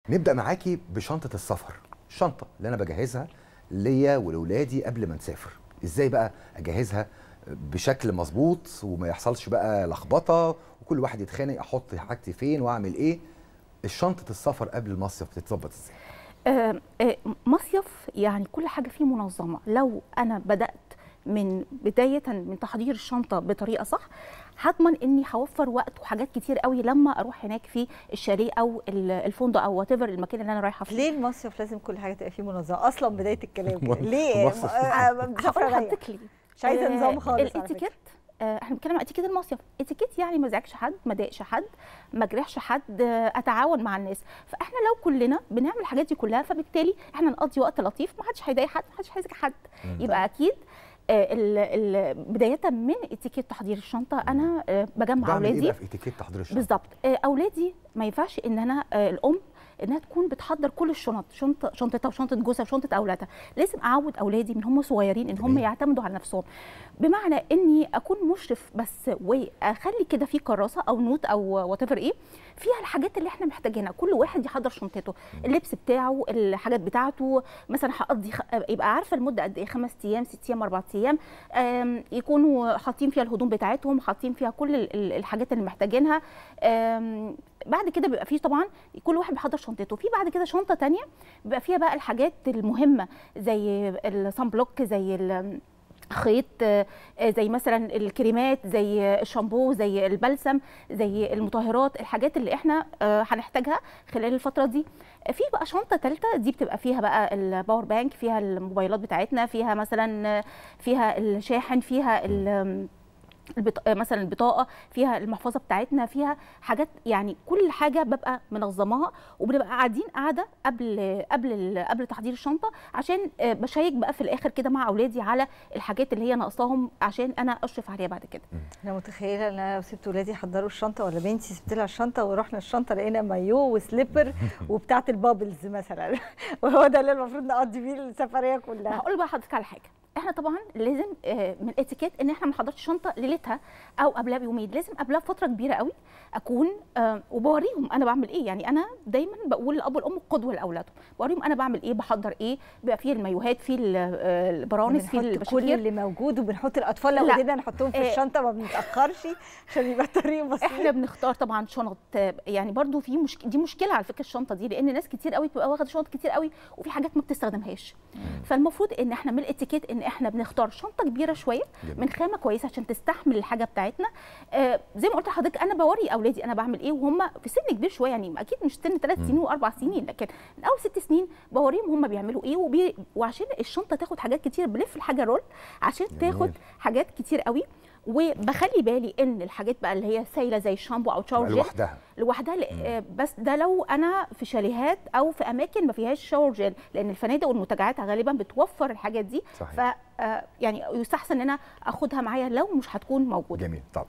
نبدا معاكي بشنطه السفر الشنطه اللي انا بجهزها ليا ولولادي قبل ما نسافر ازاي بقى اجهزها بشكل مظبوط وما يحصلش بقى لخبطه وكل واحد يتخانق احط حاجتي فين واعمل ايه الشنطه السفر قبل المصيف بتتظبط ازاي آه، آه، مصيف يعني كل حاجه فيه منظمه لو انا بدات من بدايه من تحضير الشنطه بطريقه صح هضمن اني هوفر وقت وحاجات كتير قوي لما اروح هناك في الشاليه او ال- الفندق او وات المكان اللي انا رايحه فيه ليه المصيف لازم كل حاجه تبقى فيه منظمه اصلا بدايه الكلام كده مص- ليه مصيف. آه، مسافره هقول رايقة. لحضرتك ليه مش عايزه آه، نظام خالص على فكرة. الاتيكيت آه، احنا بنتكلم عن اتيكيت المصيف اتيكيت يعني ما ازعجش حد ما ضايقش حد ما اجرحش حد آه، اتعاون مع الناس فاحنا لو كلنا بنعمل الحاجات دي كلها فبالتالي احنا نقضي وقت لطيف ما حدش هيضايق حد ما حدش هيزعج حد يبقى اكيد آه، ال- ال- بدايه من اتيكيت تحضير الشنطه انا آه، بجمع بعمل ايه اولادي بقى في اتيكيت تحضير الشنطه بالظبط آه، اولادي ما ينفعش ان انا آه، الام انها تكون بتحضر كل الشنط شنطه شنطتها وشنطه جوزها وشنطه اولادها لازم اعود اولادي من هم صغيرين ان هم جميل. يعتمدوا على نفسهم بمعنى اني اكون مشرف بس واخلي كده في كراسه او نوت او وات ايه فيها الحاجات اللي احنا محتاجينها كل واحد يحضر شنطته اللبس بتاعه الحاجات بتاعته مثلا هقضي خ... يبقى عارفه المده قد ايه خمس ايام ست ايام اربع ايام آم، يكونوا حاطين فيها الهدوم بتاعتهم حاطين فيها كل ال- ال- الحاجات اللي محتاجينها آم، بعد كده بيبقى فيه طبعا كل واحد بيحضر شنطته في بعد كده شنطه تانية بيبقى فيها بقى الحاجات المهمه زي الصن بلوك زي ال- خيط آه، زي مثلا الكريمات زي الشامبو زي البلسم زي المطهرات الحاجات اللي احنا آه، هنحتاجها خلال الفتره دي في بقى شنطه ثالثه دي بتبقى فيها بقى الباور بانك فيها الموبايلات بتاعتنا فيها مثلا آه، فيها الشاحن فيها ال- البط... مثلا البطاقه فيها المحفظه بتاعتنا فيها حاجات يعني كل حاجه ببقى منظماها وبنبقى قاعدين قاعده قبل قبل ال- قبل تحضير الشنطه عشان آه، بشيك بقى في الاخر كده مع اولادي على الحاجات اللي هي ناقصاهم عشان انا اشرف عليها بعد كده انا متخيله ان انا لو سبت ولادي يحضروا الشنطه ولا بنتي سبت لها الشنطه ورحنا الشنطه لقينا مايو وسليبر وبتاعه البابلز مثلا وهو ده اللي المفروض نقضي بيه السفريه كلها هقول بقى حضرتك على حاجه احنا طبعا لازم آه، من الاتيكيت ان احنا ما نحضرش شنطه ليلتها او قبلها بيومين لازم قبلها بفتره كبيره قوي اكون آه، وبوريهم انا بعمل ايه يعني انا دايما بقول للاب والام قدوه لاولادهم بوريهم انا بعمل ايه بحضر ايه بيبقى فيه المايوهات فيه ال- آه، البرانس فيه بنحط كل البشاكير اللي موجود وبنحط الاطفال لو لا. ايدينا نحطهم في آه. الشنطه ما بنتاخرش عشان يبقى الطريق بسيط احنا بنختار طبعا شنط آه، يعني برضو في مشك... دي مشكله على فكره الشنطه دي لان ناس كتير قوي بتبقى واخده شنط كتير قوي وفي حاجات ما بتستخدمهاش فالمفروض ان احنا من الاتيكيت ان احنا بنختار شنطه كبيره شويه جميل. من خامه كويسه عشان تستحمل الحاجه بتاعتنا آه زي ما قلت لحضرتك انا بوري اولادي انا بعمل ايه وهم في سن كبير شويه يعني اكيد مش سن ثلاث سنين واربع سنين لكن من اول ست سنين بوريهم هم بيعملوا ايه وبي... وعشان الشنطه تاخد حاجات كتير بلف الحاجه رول عشان جميل. تاخد حاجات كتير قوي وبخلي بالي ان الحاجات بقى اللي هي سايله زي الشامبو او شاور تبقى جيل لوحدها لوحدها ل- آه، بس ده لو انا في شاليهات او في اماكن ما فيهاش شاور جيل لان الفنادق والمنتجعات غالبا بتوفر الحاجات دي صحيح. ف آه، يعني يستحسن ان انا اخدها معايا لو مش هتكون موجوده جميل طب